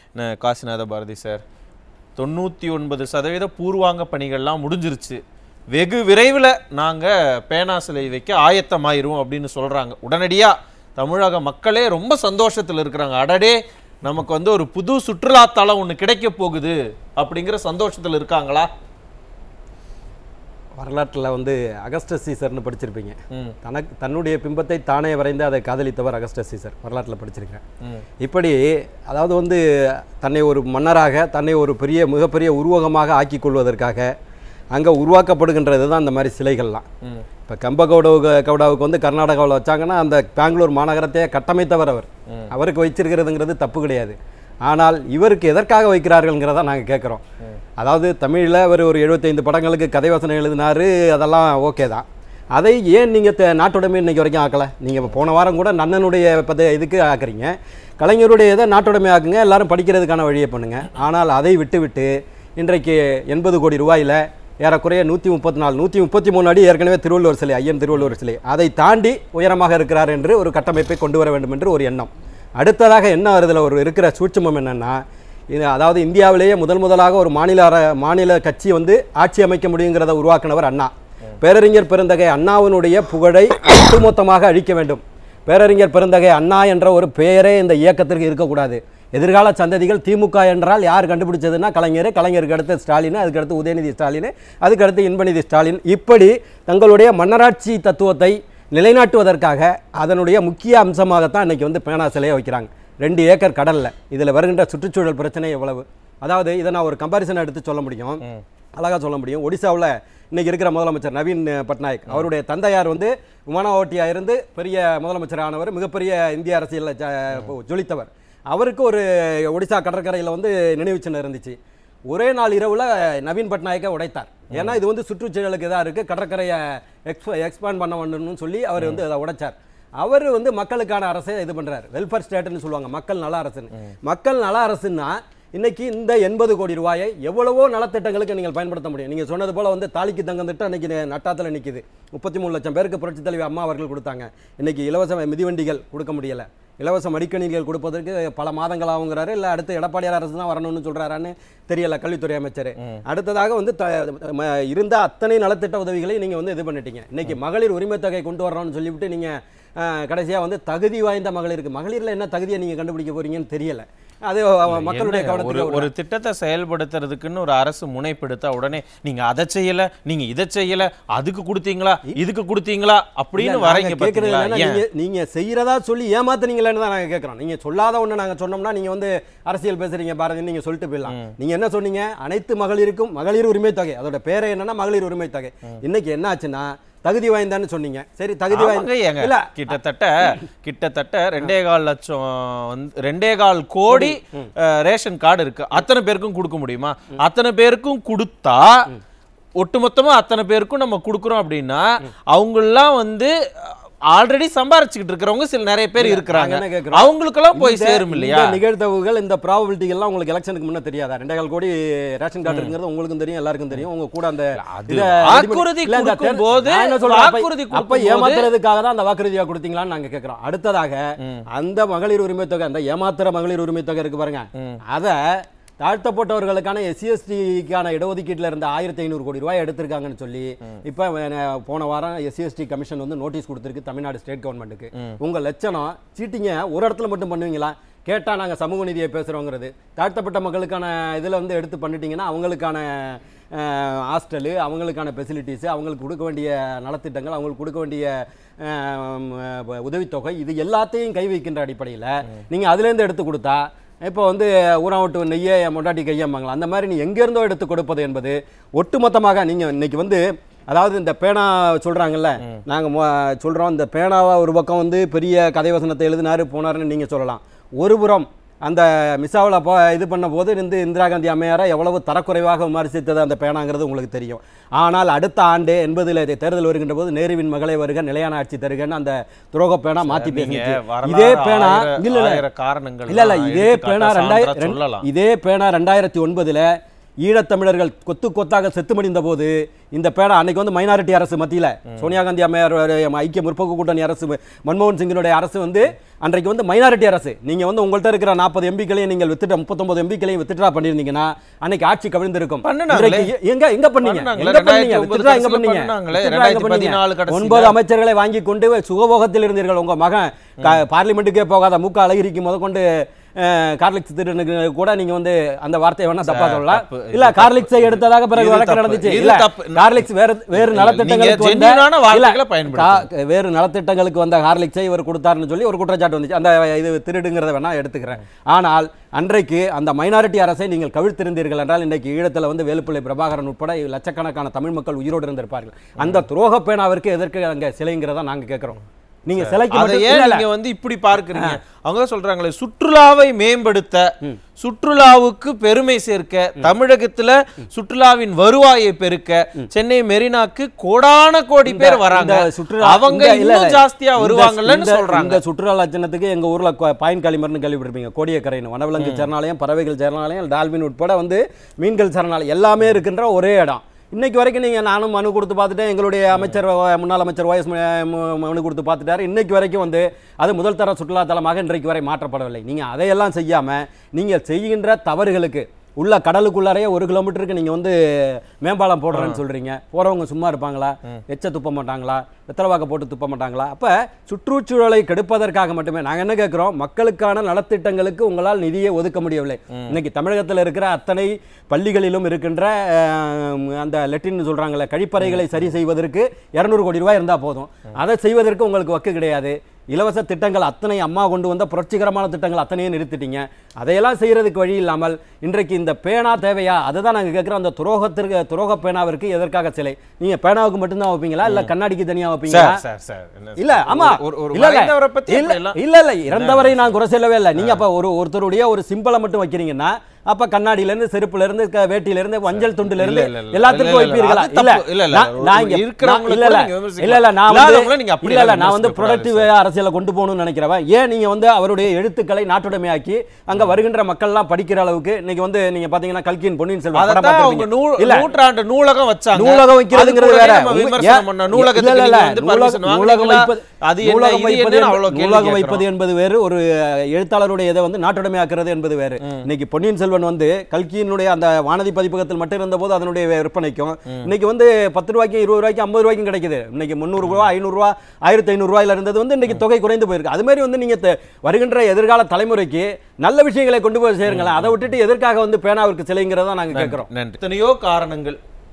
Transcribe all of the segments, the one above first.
ந- காசிநாத பாரதி சார் தொண்ணூற்றி ஒன்பது சதவீத பூர்வாங்க பணிகள்லாம் முடிஞ்சிருச்சு வெகு விரைவில் நாங்கள் பேனா சிலை வைக்க ஆயத்தமாயிருவோம் அப்படின்னு சொல்கிறாங்க உடனடியாக தமிழக மக்களே ரொம்ப சந்தோஷத்தில் இருக்கிறாங்க அடடே நமக்கு வந்து ஒரு புது சுற்றுலாத்தலம் ஒன்று கிடைக்க போகுது அப்படிங்கிற சந்தோஷத்தில் இருக்காங்களா வரலாற்றில் வந்து அகஸ்டஸ் சீசர்னு படிச்சிருப்பீங்க ம் தனக்கு தன்னுடைய பிம்பத்தை தானே வரைந்து அதை காதலித்தவர் அகஸ்டஸ் சீசர் வரலாற்றில் படிச்சிருக்கேன் ம் இப்படி அதாவது வந்து தன்னை ஒரு மன்னராக தன்னை ஒரு பெரிய மிகப்பெரிய உருவகமாக ஆக்கிக் கொள்வதற்காக அங்கே உருவாக்கப்படுகின்றது தான் அந்த மாதிரி சிலைகள்லாம் ம் இப்போ கம்பகவுட கவுடாவுக்கு வந்து கர்நாடகாவில் வச்சாங்கன்னா அந்த பெங்களூர் மாநகரத்தையே கட்டமைத்தவர் அவர் அவருக்கு வச்சிருக்கிறதுங்கிறது தப்பு கிடையாது ஆனால் இவருக்கு எதற்காக வைக்கிறார்கள்ங்கிறத நாங்கள் கேட்குறோம் அதாவது தமிழில் அவர் ஒரு எழுபத்தைந்து படங்களுக்கு கதை வசனம் எழுதினாரு அதெல்லாம் ஓகே தான் அதை ஏன் நீங்கள் நாட்டுடைமை இன்னைக்கு வரைக்கும் ஆக்கலை நீங்கள் போன வாரம் கூட நன்னனுடைய பத இதுக்கு ஆக்குறீங்க கலைஞருடைய இதை நாட்டுடைமை ஆக்குங்க எல்லாரும் படிக்கிறதுக்கான வழியை பண்ணுங்க ஆனால் அதை விட்டுவிட்டு இன்றைக்கு எண்பது கோடி ரூபாயில் ஏறக்குறைய நூற்றி முப்பத்தி நாலு நூற்றி முப்பத்தி மூணு அடி ஏற்கனவே திருவள்ளுவர் சிலை ஐயன் திருவள்ளுவர் சிலை அதை தாண்டி உயரமாக இருக்கிறார் என்று ஒரு கட்டமைப்பை கொண்டு வர வேண்டும் என்று ஒரு எண்ணம் அடுத்ததாக என்ன வருதுல ஒரு இருக்கிற சூட்சுமம் என்னன்னா இது அதாவது இந்தியாவிலேயே முதல் முதலாக ஒரு மாநில அர மாநில கட்சி வந்து ஆட்சி அமைக்க முடியுங்கிறத உருவாக்கினவர் அண்ணா பேரறிஞர் பெருந்தகை அண்ணாவினுடைய புகழை ஒட்டுமொத்தமாக அழிக்க வேண்டும் பேரறிஞர் பெருந்தகை அண்ணா என்ற ஒரு பெயரே இந்த இயக்கத்திற்கு இருக்கக்கூடாது எதிர்கால சந்ததிகள் திமுக என்றால் யார் கண்டுபிடிச்சதுன்னா கலைஞர் கலைஞருக்கு அடுத்து ஸ்டாலின் அதுக்கு அடுத்து உதயநிதி ஸ்டாலின் அதுக்கு அடுத்து இன்பநிதி ஸ்டாலின் இப்படி தங்களுடைய மன்னராட்சி தத்துவத்தை நிலைநாட்டுவதற்காக அதனுடைய முக்கிய அம்சமாகத்தான் இன்னைக்கு வந்து பேனா சிலையை வைக்கிறாங்க ரெண்டு ஏக்கர் கடல்ல இதில் வருகின்ற சுற்றுச்சூழல் பிரச்சனை எவ்வளவு அதாவது இதை நான் ஒரு கம்பாரிசன் எடுத்து சொல்ல முடியும் அழகா சொல்ல முடியும் ஒடிசாவில் இன்னைக்கு இருக்கிற முதலமைச்சர் நவீன் பட்நாயக் அவருடைய தந்தையார் வந்து விமான ஓட்டியா இருந்து பெரிய முதலமைச்சர் ஆனவர் மிகப்பெரிய இந்திய அரசியலில் ஜ- ஜொலித்தவர் அவருக்கு ஒரு ஒடிசா கடற்கரையில் வந்து நினைவு சின்னம் இருந்துச்சு ஒரே நாள் இரவுல நவீன் பட்நாயக்கை உடைத்தார் ஏன்னா இது வந்து சுற்றுச்சூழலுக்கு இதாக இருக்கு கடற்கரையை எக்ஸ்ப எக்ஸ்பேண்ட் பண்ண வேண்டும்னு சொல்லி அவர் வந்து அதை உடைச்சார் அவர் வந்து மக்களுக்கான அரசை இது பண்றாரு வெல்ஃபேர் ஸ்டேட்னு சொல்லுவாங்க மக்கள் நல அரசுன்னு மக்கள் நல அரசுன்னா இன்னைக்கு இந்த எண்பது கோடி ரூபாயை எவ்வளவோ நலத்திட்டங்களுக்கு நீங்கள் பயன்படுத்த முடியும் நீங்க சொன்னது போல வந்து தாலிக்கு தங்கம் திட்டம் இன்னைக்கு நட்டாத்தில் நிக்குது முப்பத்தி மூணு லட்சம் பேருக்கு புரட்சித் தலைவி அம்மா அவர்கள் கொடுத்தாங்க இன்னைக்கு இலவச மிதிவண்டிகள் கொடுக்க முடியல இலவச மடிக்கணினிகள் கொடுப்பதற்கு பல மாதங்கள் ஆகுங்கிறாரு இல்லை அடுத்து எடப்பாடியார் அரசு தான் வரணும்னு சொல்றாரான்னு தெரியல கல்வித்துறை அமைச்சர் அடுத்ததாக வந்து த- ம- இருந்த அத்தனை நலத்திட்ட உதவிகளை நீங்க வந்து இது பண்ணிட்டீங்க இன்னைக்கு மகளிர் உரிமை தொகை கொண்டு வரணும்னு சொல்லிவிட்டு நீங்க அஹ், கடைசியா வந்து தகுதி வாய்ந்த மகளிருக்கு மகளிர்ல என்ன தகுதியை நீங்க கண்டுபிடிக்க போறீங்கன்னு தெரியல அது அவ- மக்களுடைய என்ன, ஒரு கவனத்துக்கு ஒரு திட்டத்தை செயல்படுத்துறதுக்குன்னு ஒரு அரசு முனைப்பெடுத்தா உடனே நீங்க அதை செய்யல நீங்க இதை செய்யல அதுக்கு கொடுத்தீங்களா இதுக்கு கொடுத்தீங்களா அப்படின்னு இல்ல, வரீங்க நாங்க கேக்குறது பாத்தீங்களா என்னன்னா, ஏன் நீங்க நீங்க செய்யறதா சொல்லி ஏமாத்துனீங்களேன்னு தான் நாங்க கேக்குறோம் நீங்க சொல்லாத ஒண்ணு நாங்க சொன்னோம்னா நீங்க வந்து அரசியல் பேசுறீங்க பாரதி நீங்க சொல்லிட்டு போயிடலாம் நீங்க என்ன சொன்னீங்க அனைத்து மகளிருக்கும் மகளிர் உரிமை தொகை அதோட பேரே என்னன்னா மகளிர் உரிமை தொகை இன்னைக்கு என்ன ஆச்சுன்னா தகுதி வாய்ந்தான்னு சொன்னீங்க சரி தகுதி ஆமாங்க வாய்ந்த ஏங்க இல்ல கிட்டத்தட்ட கிட்டத்தட்ட ரெண்டே கால் லட்சம் வந்து ரெண்டே கால் கோடி அஹ், ரேஷன் கார்டு இருக்கு அத்தனை பேருக்கும் கொடுக்க முடியுமா அத்தனை பேருக்கும் கொடுத்தா ஒட்டுமொத்தமா அத்தனை பேருக்கும் நம்ம கொடுக்குறோம் அப்படின்னா அவங்கெல்லாம் வந்து ஆல்ரெடி சம்பாரிச்சுக்கிட்டு இருக்கிறவங்க சில நிறைய பேர் இருக்கிறாங்க நாங்க என்ன கேக்குறோம்? அவங்களுக்கெல்லாம் போய் இந்த- சேரும் இல்லையா இந்த நிகழ்தகவுகள் இந்த ப்ராபபிலிட்டிகள்லாம் உங்களுக்கு எலெக்ஷனுக்கு முன்ன தெரியாதா ரெண்டேகால் கோடி ரேஷன் கார்டு இருக்குங்கிறது உங்களுக்கும் தெரியும் எல்லாருக்கும் தெரியும் உங்க கூட அந்த அது இத வாக்குறுதி இல்ல, இந்த கொடுக்கும் தேர்- போது நான் என்ன சொல்றேன், அப்ப- வாக்குறுதி அப்ப கொடுக்கும் போது- ஏமாத்துறதுக்காக தான் அந்த வாக்குறுதியா கொடுத்தீங்களான்னு நாங்க கேக்குறோம் அடுத்ததாக அந்த மகளிர் உரிமை தொகை அந்த ஏமாத்துற மகளிர் உரிமை தொகை இருக்கு பாருங்க அத தாழ்த்தப்பட்டவர்களுக்கான எஸ்சிஎஸ்டிக்கான இடஒதுக்கீட்டில் இருந்த ஆயிரத்தி ஐநூறு கோடி ரூபாய் எடுத்திருக்காங்கன்னு சொல்லி இப்போ போன வாரம் எஸ்சிஎஸ்டி கமிஷன் வந்து நோட்டீஸ் கொடுத்துருக்கு தமிழ்நாடு ஸ்டேட் கவர்மெண்ட்டுக்கு உங்க லட்சணம் சீட்டிங்க ஒரு இடத்துல மட்டும் பண்ணுவீங்களா கேட்டா நாங்க சமூக நீதியை பேசுறோங்கிறது தாழ்த்தப்பட்ட மக்களுக்கான இதுல வந்து எடுத்து பண்ணிட்டீங்கன்னா அவங்களுக்கான ஹாஸ்டலு அவங்களுக்கான ஃபெசிலிட்டிஸு அவங்களுக்கு கொடுக்க வேண்டிய நலத்திட்டங்கள் அவங்களுக்கு கொடுக்க வேண்டிய ஆம், அஹ், உதவித்தொகை இது எல்லாத்தையும் கை வைக்கின்ற அடிப்படையில் நீங்கள் அதுலேருந்து எடுத்து கொடுத்தா இப்போ வந்து ஊராம் விட்டு நெய்யே என் மொண்டாட்டி கையம்பாங்களா அந்த மாதிரி நீ எங்கேருந்தோ எடுத்து கொடுப்பது என்பது ஒட்டுமொத்தமாக நீங்கள் இன்னைக்கு வந்து அதாவது இந்த பேனா சொல்கிறாங்கல்ல நாங்கள் சொல்கிறோம் இந்த பேனாவா ஒரு பக்கம் வந்து பெரிய கதை வசனத்தை எழுதினாரு போனாருன்னு நீங்கள் சொல்லலாம் ஒரு புறம் அந்த மிசாவில் போ இது பண்ண போது வந்து இந்திரா காந்தி அம்மையாரை எவ்வளவு தரக்குறைவாக விமர்சித்தது அந்த பேனாங்கிறது உங்களுக்கு தெரியும் ஆனால் அடுத்த ஆண்டு எண்பதில் தேர்தல் வருகின்ற போது நேருவின் மகளை வருக நிலையான ஆட்சி தருகன்னு அந்த துரோக பேனா மாற்றி நீங்க பேசிச்சு வரலாறு இதே பேனா ஆயிர- இல்ல இல்ல ஆயிர காரணங்கள் இல்ல இல்ல எல்லாம் இதே எடுத்துக்காட்டா பேனா சான்றா ரெண்டாயிரம் சொல்லலாம் இதே பேனா ரெண்டாயிரத்தி ஒன்பதுல ஈழத்தமிழர்கள் கொத்து கொத்தாக செத்து மடிந்த போது இந்த பேனா அன்னைக்கு வந்து மைனாரிட்டி அரசு மத்தியில் சோனியா காந்தி அம்மையார் ஐக்கிய முற்போக்கு கூட்டணி அரசு மன்மோகன் சிங்கினுடைய அரசு வந்து அன்றைக்கு வந்து மைனாரிட்டி அரசு நீங்க வந்து உங்கள்ட்ட இருக்கிற நாற்பது எம்பிக்களையும் நீங்கள் வித்துட்டு முப்பத்தொன்பது எம்பிக்களையும் வித்துட்ரா பண்ணியிருந்தீங்கன்னா அன்னைக்கு ஆட்சி கவிழ்ந்திருக்கும் பண்ணுனாங்களே. இன்றைக்கு எங்க எங்க பண்ணீங்க பண்ணாங்களே. எங்க பண்ணீங்க 2009 withdraw எங்க கடைசில பண்ணீங்க பண்ணாங்களே. withdraw எங்க 2014 பண்ணீங்க? கடைசில. ஒன்பது அமைச்சர்களை வாங்கி கொண்டு சுகபோகத்தில் இருந்தீர்கள் உங்க மகன் கா- பார்லிமெண்ட்டுக்கே போகாத மூக்க அழகிரிக்கு முதற்கொண்டு அஹ், கார்லிக்ஸ் திருடனுக்கு கூட நீங்க வந்து அந்த வார்த்தையை வேணா தப்பா சார், சொல்லலாம் தப்பு. இல்ல இது கார்லிக்ஸை எடுத்ததாக பிறகு இது வழக்கு தப்பு. நடந்துச்சு இது இல்ல தப்பு. கார்லிக்ஸ் வேற வேறு நலத்திட்டங்களுக்கு நீங்க வந்த- genuine-ஆன வார்த்தைகளை இல்ல, பயன்படுத்துங்க. கா- வேறு நலத்திட்டங்களுக்கு வந்த ஹார்லிக்ஸை இவர் கொடுத்தாருன்னு சொல்லி ஒரு குற்றச்சாட்டு வந்துச்சு அந்த இது திருடுங்கிறத வேணா எடுத்துக்கிறேன் ஆனால் அன்றைக்கு அந்த மைனாரிட்டி அரசை நீங்கள் கவிழ்த்திருந்தீர்கள் என்றால் இன்றைக்கு ஈழத்தில் வந்து வேலுப்பிள்ளை பிரபாகரன் உட்பட லட்சக்கணக்கான தமிழ் மக்கள் உயிரோடு இருந்திருப்பார்கள் அந்த துரோக பேனாவிற்கு எதற்கு அங்க சிலைங்கிறதா நாங்க கேட்கிறோம் நீங்க சிலைக்கு அதை மட்டும் ஏன் இல்ல, இல்ல. நீங்க வந்து இப்படி பார்க்கறீங்க அவங்க தான் சொல்றாங்களே சுற்றுலாவை மேம்படுத்த சுற்றுலாவுக்கு பெருமை சேர்க்க தமிழகத்துல சுற்றுலாவின் வருவாயை பெருக்க சென்னை மெரினாக்கு கோடான கோடி பேர் வராங்க இந்த சுற்றுலா அவங்க இந்த- இல்ல, இன்னும் இல்ல. ஜாஸ்தியா இந்த- வருவாங்கன்னு இந்த- சொல்றாங்க இந்த சுற்றுலா லட்சணத்துக்கு எங்க ஊர்ல கொ- பாயின் களிமர்னு கேள்விப்பட்டிருப்பீங்க கோடியக்கரைன்னு வனவிலங்கு சரணாலயம் பறவைகள் சரணாலயம் டால்பின் உட்பட வந்து மீன்கள் சரணாலயம் எல்லாமே இருக்கின்ற ஒரே இடம் இன்னைக்கு வரைக்கும் நீங்க நானும் மனு கொடுத்து பார்த்துட்டேன் எங்களுடைய அமைச்சர் வ- முன்னாள் அமைச்சர் ஒய்எஸ் மனு கொடுத்து பார்த்துட்டாரு இன்னைக்கு வரைக்கும் வந்து அது முதல் தர சுற்றுலா தலமாக இன்றைக்கு வரை மாற்றப்படவில்லை நீங்க அதையெல்லாம் செய்யாம நீங்க செய்கின்ற தவறுகளுக்கு உள்ள கடலுக்குள்ளாரையே ஒரு கிலோமீட்டருக்கு நீங்க வந்து மேம்பாலம் போடுறேன்னு சொல்றீங்க போறவங்க சும்மா இருப்பாங்களா எச்ச துப்ப மாட்டாங்களா வெத்தலவாக்க போட்டு துப்ப மாட்டாங்களா அப்ப சுற்றுச்சூழலை கெடுப்பதற்காக மட்டுமே நாங்க என்ன கேட்கிறோம் மக்களுக்கான நலத்திட்டங்களுக்கு உங்களால் நிதியை ஒதுக்க முடியவில்லை இன்னைக்கு தமிழகத்தில் இருக்கிற அத்தனை பள்ளிகளிலும் இருக்கின்ற அஹ், அந்த லெட்டின் சொல்றாங்கல்ல கழிப்பறைகளை சரி செய்வதற்கு இருநூறு கோடி ரூபாய் இருந்தா போதும் அதை செய்வதற்கு உங்களுக்கு வக்கு கிடையாது இலவச திட்டங்கள் அத்தனை அம்மா கொண்டு வந்த புரட்சிகரமான திட்டங்கள் அத்தனையும் நிறுத்திட்டீங்க அதையெல்லாம் செய்யறதுக்கு வழி இல்லாமல் இன்றைக்கு இந்த பேனா தேவையா அதுதான் நாங்க கேட்குறோம் அந்த துரோகத்திற்கு துரோக பேனாவிற்கு எதற்காக சிலை நீங்க பேனாவுக்கு மட்டும்தான் வைப்பீங்களா இல்ல கண்ணாடிக்கு தனியா வைப்பீங்களா சார் சார் சார் என்ன இல்ல ஆமா ஒரு ஒரு இல்ல இல்ல மறைந்தவரை பத்தி இல்ல அப்படி எல்லாம் இல்ல இல்ல இறந்தவரை நான் குறை சொல்லவே இல்லை நீங்க அப்ப ஒரு ஒருத்தருடைய ஒரு சிம்பலை மட்டும் வைக்கிறீங்கன்னா அப்ப கண்ணாடியில இருந்து செருப்புல இருந்து க- வேட்டியில இருந்து மஞ்சள் துண்டுல இருந்து இல்ல, இல்ல, இல்ல. எல்லாத்துக்கும் இல்ல, இல்ல, வைப்பீர்களா அது இல்ல தப்பு. இல்ல, இல்ல, நான்- ஒரு- நான் ஒரு இங்க- இருக்கிறவங்களை இல்ல, கூட இல்ல. நீங்க விமர்சிக்கலாம். இல்ல இல்ல நான் இல்லாதவங்களை வந்து நீங்க அப்படி இல்ல இல்ல எல்லாம் நான் வந்து விமர்சிக்க கூடாது ப்ரொடக்டிவ் அரசியலை கொண்டு போகணும்னு நினைக்கிறவன் ஏன் நீங்க வந்து அவருடைய எழுத்துக்களை நாட்டுடைமையாக்கி அங்க வருகின்ற மக்கள் எல்லாம் படிக்கிற அளவுக்கு இன்னைக்கு வந்து நீங்க பாத்தீங்கன்னா கல்கியின் பொன்னியின் செல்வன் படம் அதைத்தான் அவங்க பார்த்திருப்பீங்க. நூ- இல்ல நூற்றாண்டு நூலகம் வச்சாங்க நூலகம் வைக்கிறதுங்கிறது அது வேற கூடவே நம்ம உங்க- விமர்சனம் ஏன்? பண்ணோம். இல்ல, நூலகத்துக்கு இல்ல, நீங்க இல்ல. வந்து நூலகம் permission நூலகம் வாங்குனீங்களா? வைப்பது அது என்ன, நூலகம் இது வைப்பது என்னன்னு என்பது- அவ்வளவு கேள்வி நூலகம் கேட்கிறோம். வைப்பது என்பது வேறு ஒரு எழுத்தாளருடைய இதை வந்து நாட்டுடைமையாக்குறது என்பது வேறு இன்னைக்கு பொன்னியின் செல்வன் வந்து கல்கியினுடைய அந்த வானதி பதிப்பகத்தில் மட்டும் இருந்தபோது அதனுடைய விற்பனைக்கும் இன்னைக்கு வந்து பத்து ரூபாய்க்கு இருபது ரூபாய்க்கு ஐம்பது ரூபாய்க்கும் கிடைக்குது இன்னைக்கு முந்நூறு ரூபா ஐநூறு ரூபா ஆயிரத்தி ஐநூறு ரூபாயில இருந்தது வந்து இன்னைக்கு தொகை குறைந்து போயிருக்கு அது மாதிரி வந்து நீங்க தெ- வருகின்ற எதிர்கால தலைமுறைக்கு நல்ல விஷயங்களை கொண்டு போய் சேருங்களேன் அதை விட்டுட்டு எதற்காக வந்து பேனாவிற்கு சிலைங்கிறதா நாங்க கேட்கிறோம் நன்றி எத்தனையோ காரணங்கள்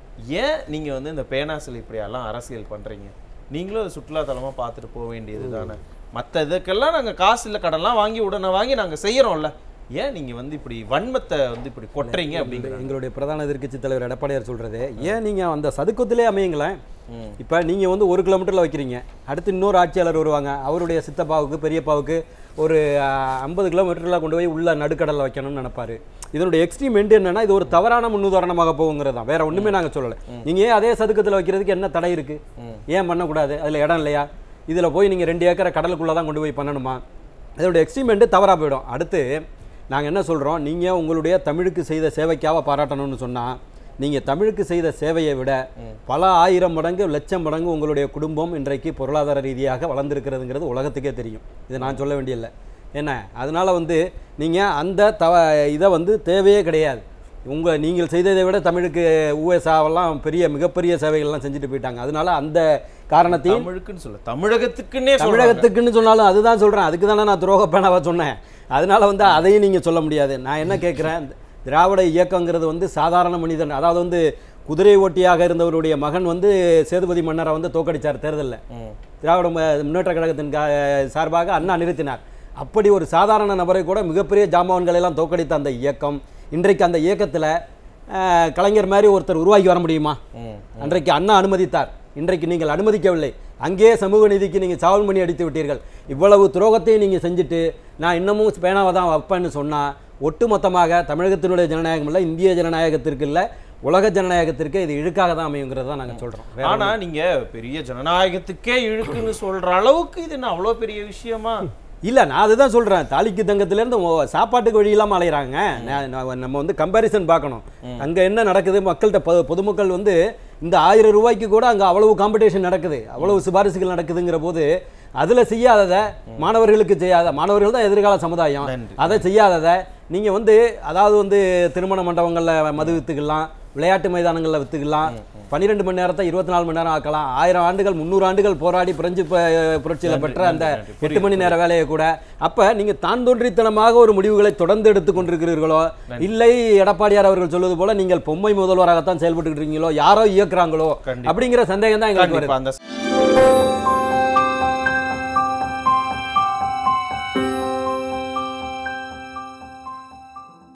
ஏன் நீங்க வந்து இந்த பேனா சிலை இப்படியெல்லாம் அரசியல் பண்றீங்க நீங்களும் அதை சுற்றுலா தலமா பார்த்துட்டு போக வேண்டியது தானே மற்ற இதுக்கெல்லாம் நாங்க காசு இல்ல கடன்லாம் வாங்கி உடனே வாங்கி நாங்க செய்யறோம்ல ஏன் நீங்க வந்து இப்படி வன்மத்தை வந்து இப்படி கொட்டுறீங்க அப்படிங்கிற எங்களுடைய பிரதான எதிர்க்கட்சி தலைவர் எடப்பாடியார் சொல்றது ஏன் நீங்க அந்த சதுக்கத்திலே அமையுங்களேன் இப்ப நீங்க வந்து ஒரு கிலோமீட்டர்ல வைக்கிறீங்க அடுத்து இன்னொரு ஆட்சியாளர் வருவாங்க அவருடைய சித்தப்பாவுக்கு பெரியப்பாவுக்கு ஒரு ஐம்பது கிலோமீட்டர்ல கொண்டு போய் உள்ள நடுக்கடல்ல வைக்கணும்னு நினைப்பாரு இதனுடைய எக்ஸ்ட்ரீம் எண்ட் என்னன்னா இது ஒரு தவறான முன்னுதாரணமாக போகுங்கிறது தான் வேற ஒண்ணுமே நாங்க சொல்லல நீங்க ஏன் அதே சதுக்கத்துல வைக்கிறதுக்கு என்ன தடை இருக்கு ஏன் பண்ணக்கூடாது அதுல இடம் இல்லையா இதுல போய் நீங்க ரெண்டு ஏக்கரை கடலுக்குள்ள தான் கொண்டு போய் பண்ணணுமா இதோட எக்ஸ்ட்ரீம் எண்டு தவறா போயிடும் அடுத்து நாங்கள் என்ன சொல்கிறோம் நீங்கள் உங்களுடைய தமிழுக்கு செய்த சேவைக்காக பாராட்டணும்னு சொன்னால் நீங்கள் தமிழுக்கு செய்த சேவையை விட பல ஆயிரம் மடங்கு லட்சம் மடங்கு உங்களுடைய குடும்பம் இன்றைக்கு பொருளாதார ரீதியாக வளர்ந்துருக்கிறதுங்கிறது உலகத்துக்கே தெரியும் இது நான் சொல்ல வேண்டியதில்லை என்ன அதனால் வந்து நீங்கள் அந்த தவ இதை வந்து தேவையே கிடையாது உங்கள் நீங்கள் செய்ததை விட தமிழுக்கு ஊஎஸ்ஆவெல்லாம் பெரிய மிகப்பெரிய சேவைகள்லாம் செஞ்சுட்டு போயிட்டாங்க அதனால அந்த காரணத்தையும் தமிழுக்குன்னு சொல்ல தமிழகத்துக்குன்னே தமிழகத்துக்கு தமிழகத்துக்குன்னு சொன்னாலும் அதுதான் சொல்றேன் அதுக்கு தானே நான் துரோக பேனாவா சொன்னேன் அதனால வந்து அதையும் நீங்க சொல்ல முடியாது நான் என்ன கேட்குறேன் திராவிட இயக்கங்கிறது வந்து சாதாரண மனிதன் அதாவது வந்து குதிரை ஓட்டியாக இருந்தவருடைய மகன் வந்து சேதுபதி மன்னரை வந்து தோக்கடிச்சார் தேர்தலில் திராவிட மு- முன்னேற்ற கழகத்தின் கா- சார்பாக அண்ணா நிறுத்தினார் அப்படி ஒரு சாதாரண நபரை கூட மிகப்பெரிய ஜாம்பவான்களை எல்லாம் தோக்கடித்த அந்த இயக்கம் இன்றைக்கு அந்த இயக்கத்தில் கலைஞர் மாதிரி ஒருத்தர் உருவாக்கி வர முடியுமா அன்றைக்கு அண்ணா அனுமதித்தார் இன்றைக்கு நீங்கள் அனுமதிக்கவில்லை அங்கேயே சமூக நீதிக்கு நீங்கள் சாவல் பண்ணி அடித்து விட்டீர்கள் இவ்வளவு துரோகத்தையும் நீங்கள் செஞ்சுட்டு நான் இன்னமும் பேனாவை தான் வைப்பேன்னு சொன்னால் ஒட்டுமொத்தமாக தமிழகத்தினுடைய ஜனநாயகம் இல்லை இந்திய ஜனநாயகத்திற்கு இல்லை உலக ஜனநாயகத்திற்கு இது இழுக்காக தான் அமையுங்கிறத தான் நாங்கள் சொல்கிறோம் ஆனா நீங்க பெரிய ஜனநாயகத்துக்கே இழுக்குன்னு சொல்ற அளவுக்கு இது என்ன அவ்வளவு பெரிய விஷயமா இல்ல நான் அதுதான் சொல்றேன் தாலிக்கு தங்கத்துல இருந்து ஓ- சாப்பாட்டுக்கு வழி இல்லாம அலையறாங்க நான் நான் நம்ம வந்து கம்பாரிசன் பார்க்கணும் அங்க என்ன நடக்குது மக்கள்கிட்ட பொ- பொதுமக்கள் வந்து இந்த ஆயிரம் ரூபாய்க்கு கூட அங்க அவ்வளவு காம்படிஷன் நடக்குது அவ்வளவு சிபாரிசுகள் நடக்குதுங்கிற போது அதுல செய்யாததை மாணவர்களுக்கு செய்யாத மாணவர்கள் தான் எதிர்கால சமுதாயம் நன்றி. அதை செய்யாததை நீங்க வந்து அதாவது வந்து திருமண மண்டபங்கள்ல மது வித்துக்கலாம் விளையாட்டு மைதானங்களில் வித்துக்கலாம் பன்னிரெண்டு மணி நேரத்தை இருபத்தி நாலு மணி நேரம் ஆக்கலாம் ஆயிரம் ஆண்டுகள் முந்நூறு ஆண்டுகள் போராடி பிரெஞ்சு ப- புரட்சியில நன்றி, பெற்ற நன்றி, அந்த நன்றி. எட்டு மணி நேர வேலையை கூட அப்ப நீங்க தான் தோன்றித்தனமாக ஒரு முடிவுகளை தொடர்ந்து எடுத்துக் கொண்டிருக்கிறீர்களோ இல்லை எடப்பாடியார் அவர்கள் சொல்வது போல நீங்கள் பொம்மை முதல்வராகத்தான் செயல்பட்டு இருக்கீங்களோ யாரோ இயக்குறாங்களோ கண்டிப்பா. அப்படிங்கிற சந்தேகம் தான் எங்களுக்கு வருது கண்டிப்பா அந்த